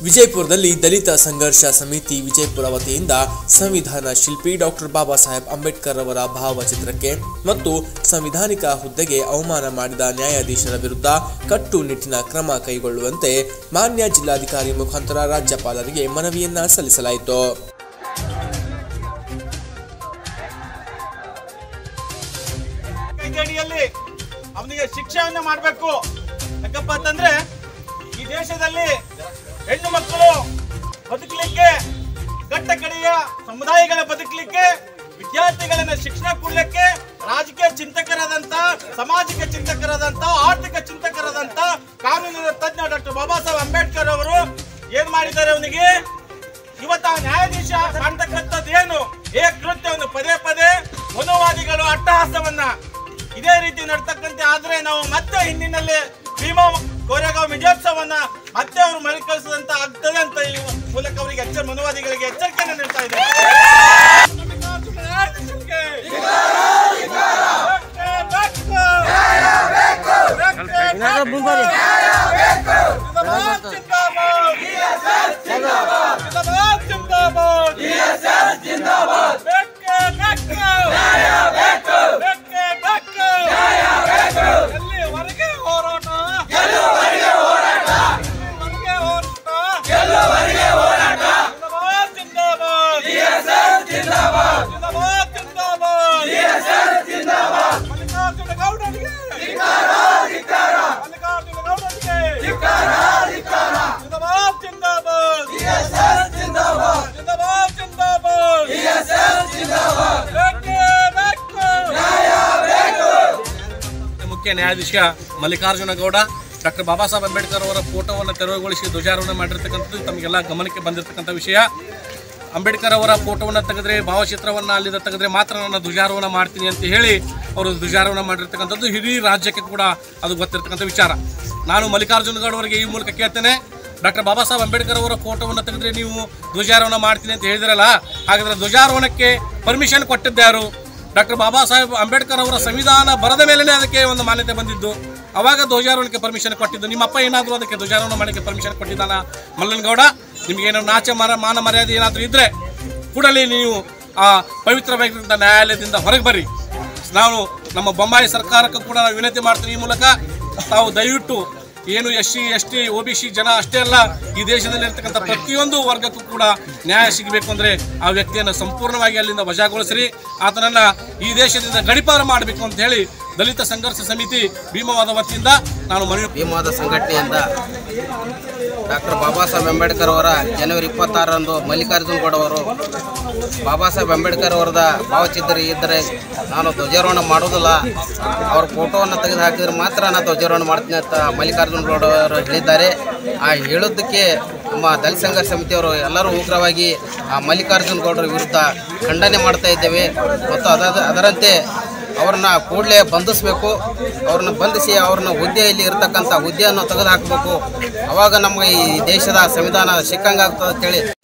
ವಿಜಯಪುರದಲ್ಲಿ ದಲಿತ ಸಂಘರ್ಷ ಸಮಿತಿ ವಿಜಯಪುರ ವತಿಯಿಂದ ಸಂವಿಧಾನ ಶಿಲ್ಪಿ ಡಾಕ್ಟರ್ ಬಾಬಾ ಸಾಹೇಬ್ ಅಂಬೇಡ್ಕರ್ ಅವರ ಭಾವಚಿತ್ರಕ್ಕೆ ಮತ್ತು ಸಂವಿಧಾನಿಕ ಹುದ್ದೆಗೆ ಅವಮಾನ ಮಾಡಿದ ನ್ಯಾಯಾಧೀಶರ ವಿರುದ್ಧ ಕಟ್ಟುನಿಟ್ಟಿನ ಕ್ರಮ ಕೈಗೊಳ್ಳುವಂತೆ ಮಾನ್ಯ ಜಿಲ್ಲಾಧಿಕಾರಿ ಮುಖಾಂತರ ರಾಜ್ಯಪಾಲರಿಗೆ ಮನವಿಯನ್ನ ಸಲ್ಲಿಸಲಾಯಿತು ಗಡಿಯಲ್ಲಿ ಅವನಿಗೆ ಶಿಕ್ಷೆಯನ್ನ ಮಾಡಬೇಕು ಯಾಕಪ್ಪ ಅಂತಂದ್ರೆ ಈ ದೇಶದಲ್ಲಿ ಹೆಣ್ಣು ಮಕ್ಕಳು ಬದುಕಲಿಕ್ಕೆ ಕಟ್ಟ ಕಡೆಯ ಸಮುದಾಯಗಳ ಬದುಕಲಿಕ್ಕೆ ವಿದ್ಯಾರ್ಥಿಗಳನ್ನ ಶಿಕ್ಷಣ ಕೊಡ್ಲಿಕ್ಕೆ ರಾಜಕೀಯ ಚಿಂತಕರಾದಂತ ಸಾಮಾಜಿಕ ಚಿಂತಕರಾದಂತ ಆರ್ಥಿಕ ಚಿಂತಕರಾದಂತ ಕಾನೂನಿನ ತಜ್ಞ ಡಾಕ್ಟರ್ ಬಾಬಾ ಸಾಹೇಬ್ ಅಂಬೇಡ್ಕರ್ ಅವರು ಏನ್ ಮಾಡಿದ್ದಾರೆ ಅವನಿಗೆ ಇವತ್ತು ಆ ನ್ಯಾಯಾಧೀಶ ಕಾಣ್ತಕ್ಕಂಥದ್ದು ಏನು ಏ ಕೃತ್ಯವನ್ನು ಪದೇ ಪದೇ ಮನೋವಾದಿಗಳು ಅಟ್ಟಹಾಸವನ್ನ ಇದೇ ರೀತಿ ನಡ್ತಕ್ಕಂತೆ ಆದ್ರೆ ನಾವು ಮತ್ತೆ ಹಿಂದಿನಲ್ಲಿ ಭೀಮಾ ಕೋರೆಗಾಂವ್ ವಿಜಯೋತ್ಸವನ್ನ ಮತ್ತೆ ಅವರು ಮರುಕಳಿಸದಂತ ಆಗ್ತದೆ ಅಂತ ಈ ಮೂಲಕ ಅವರಿಗೆ ಎಚ್ಚರ ಮನೋವಾದಿಗಳಿಗೆ ಎಚ್ಚರಿಕೆಯನ್ನು ನೀಡ್ತಾ ಇದೆ ಎಲ್ಲಿವರೆಗೆ ಹೋರಾಟ ಎಲ್ಲಿವರೆಗೆ ಹೋರಾಟ ಜಿಂದಾಬಾದ್ ಜಿಂದಾಬಾದ್ ಜಿಂದಾಬಾದ್ ಜಿಂದಾಬಾದ್ ಮಲ್ಲಿಕಾರ್ಜುನ ಗೌಡರಿಗೆ ಮಲ್ಲಿಕಾರ್ಜುನ ಗೌಡರಿಗೆ ಜಿಂದಾಬಾದ್ ಜಿಂದಾಬಾದ್ ಜಿಂದಾಬಾದ್ ಜಿಂದಾಬಾದ್ ಬೇಕೇ ಬೇಕು ಮುಖ್ಯ ನ್ಯಾಯಾಧೀಶ ಮಲ್ಲಿಕಾರ್ಜುನ ಗೌಡ ಡಾಕ್ಟರ್ ಬಾಬಾ ಸಾಹೇಬ್ ಅಂಬೇಡ್ಕರ್ ಅವರ ಫೋಟೋವನ್ನು ತೆರವುಗೊಳಿಸಿ ಧ್ವಜಾರೋಹಣ ಮಾಡಿರ್ತಕ್ಕಂಥದ್ದು ತಮಗೆಲ್ಲ ಗಮನಕ್ಕೆ ಬಂದಿರತಕ್ಕಂಥ ವಿಷಯ ಅಂಬೇಡ್ಕರ್ ಅವರ ಫೋಟೋವನ್ನು ತೆಗೆದ್ರೆ ಭಾವಚಿತ್ರವನ್ನು ಅಲ್ಲಿಂದ ತೆಗೆದ್ರೆ ಮಾತ್ರ ನಾನು ಧ್ವಜಾರೋಹಣ ಮಾಡ್ತೀನಿ ಅಂತ ಹೇಳಿ ಅವರು ಧ್ವಜಾರೋಹಣ ಮಾಡಿರ್ತಕ್ಕಂಥದ್ದು ಇಡೀ ರಾಜ್ಯಕ್ಕೆ ಕೂಡ ಅದು ಗೊತ್ತಿರ್ತಕ್ಕಂಥ ವಿಚಾರ ನಾನು ಮಲ್ಲಿಕಾರ್ಜುನ ಗೌಡ ಅವರಿಗೆ ಈ ಮೂಲಕ ಕೇಳ್ತೇನೆ ಡಾಕ್ಟರ್ ಬಾಬಾ ಸಾಹೇಬ್ ಅಂಬೇಡ್ಕರ್ ಅವರ ಫೋಟೋವನ್ನು ತೆಗೆದ್ರೆ ನೀವು ಧ್ವಜಾರೋಹಣ ಮಾಡ್ತೀನಿ ಅಂತ ಹೇಳಿದ್ರಲ್ಲ ಹಾಗಾದ್ರೆ ಧ್ವಜಾರೋಹಣಕ್ಕೆ ಪರ್ಮಿಷನ್ ಕೊಟ್ಟಿದ್ದಾರು ಡಾಕ್ಟರ್ ಬಾಬಾ ಸಾಹೇಬ್ ಅಂಬೇಡ್ಕರ್ ಅವರ ಸಂವಿಧಾನ ಬರದ ಮೇಲೇ ಅದಕ್ಕೆ ಒಂದು ಮಾನ್ಯತೆ ಬಂದಿದ್ದು ಅವಾಗ ಧ್ವಜಾರೋಹಣಕ್ಕೆ ಪರ್ಮಿಷನ್ ಕೊಟ್ಟಿದ್ದು ನಿಮ್ಮ ಅಪ್ಪ ಏನಾದರೂ ಅದಕ್ಕೆ ಧ್ವಜಾರೋಹಣ ಮಾಡಕ್ಕೆ ಪರ್ಮಿಷನ್ ಕೊಟ್ಟಿದ್ದಾನ ಮಲ್ಲನಗೌಡ ನಿಮಗೇನೋ ನಾಚ ಮರ ಮಾನ ಮರ್ಯಾದೆ ಏನಾದರೂ ಇದ್ರೆ ಕೂಡಲೇ ನೀವು ಆ ಪವಿತ್ರವಾಗಿರ್ತಕ್ಕಂಥ ನ್ಯಾಯಾಲಯದಿಂದ ಹೊರಗೆ ಬರ್ರಿ ನಾವು ನಮ್ಮ ಬೊಂಬಾಯಿ ಸರ್ಕಾರಕ್ಕೂ ಕೂಡ ನಾವು ವಿನಂತಿ ಮಾಡ್ತೀವಿ ಈ ಮೂಲಕ ತಾವು ದಯವಿಟ್ಟು ಏನು S C S T O B C ಜನ ಅಷ್ಟೇ ಅಲ್ಲ ಈ ದೇಶದಲ್ಲಿ ಇರ್ತಕ್ಕಂಥ ಪ್ರತಿಯೊಂದು ವರ್ಗಕ್ಕೂ ಕೂಡ ನ್ಯಾಯ ಸಿಗಬೇಕು ಅಂದರೆ ಆ ವ್ಯಕ್ತಿಯನ್ನು ಸಂಪೂರ್ಣವಾಗಿ ಅಲ್ಲಿಂದ ವಜಾಗೊಳಿಸ್ರಿ ಆತನನ್ನು ಈ ದೇಶದಿಂದ ಗಡಿಪಾರು ಮಾಡಬೇಕು ಅಂತ ಹೇಳಿ ದಲಿತ ಸಂಘರ್ಷ ಸಮಿತಿ ಭೀಮವಾದ ವತಿಯಿಂದ ನಾನು ಮನವಿ ಭೀಮವಾದ ಸಂಘಟನೆಯಿಂದ ಡಾಕ್ಟರ್ ಬಾಬಾ ಸಾಹೇಬ್ ಅಂಬೇಡ್ಕರ್ ಅವರ ಜನವರಿ ಇಪ್ಪತ್ತಾರರಂದು ಮಲ್ಲಿಕಾರ್ಜುನ ಗೌಡ ಅವರು ಬಾಬಾ ಸಾಹೇಬ್ ಅಂಬೇಡ್ಕರ್ ಅವರದ ಭಾವಚಿತ್ರ ಇದ್ದರೆ ನಾನು ಧ್ವಜಾರೋಹಣ ಮಾಡೋದಿಲ್ಲ ಅವ್ರ ಫೋಟೋವನ್ನು ತೆಗೆದು ಹಾಕಿದ್ರೆ ಮಾತ್ರ ನಾನು ಧ್ವಜಾರೋಹಣ ಮಾಡ್ತೀನಿ ಅಂತ ಮಲ್ಲಿಕಾರ್ಜುನ ಗೌಡ ಅವರು ಹೇಳಿದ್ದಾರೆ ಆ ಹೇಳೋದಕ್ಕೆ ನಮ್ಮ ದಲಿತ ಸಂಘರ್ಷ ಸಮಿತಿಯವರು ಎಲ್ಲರೂ ಉಗ್ರವಾಗಿ ಆ ಮಲ್ಲಿಕಾರ್ಜುನ ಗೌಡರ ವಿರುದ್ಧ ಖಂಡನೆ ಮಾಡ್ತಾ ಇದ್ದೇವೆ ಮತ್ತು ಅದಾದ ಅದರಂತೆ ಅವ್ರನ್ನ ಕೂಡಲೇ ಬಂಧಿಸಬೇಕು ಅವ್ರನ್ನ ಬಂಧಿಸಿ ಅವ್ರನ್ನ ಹುದ್ದೆಯಲ್ಲಿ ಇರತಕ್ಕಂಥ ಹುದ್ದೆಯನ್ನು ತೆಗೆದು ಹಾಕಬೇಕು ಅವಾಗ ನಮಗೆ ಈ ದೇಶದ ಸಂವಿಧಾನ ಸಿಕ್ಕಂಗಾಗ್ತದೆ ಅಂತೇಳಿ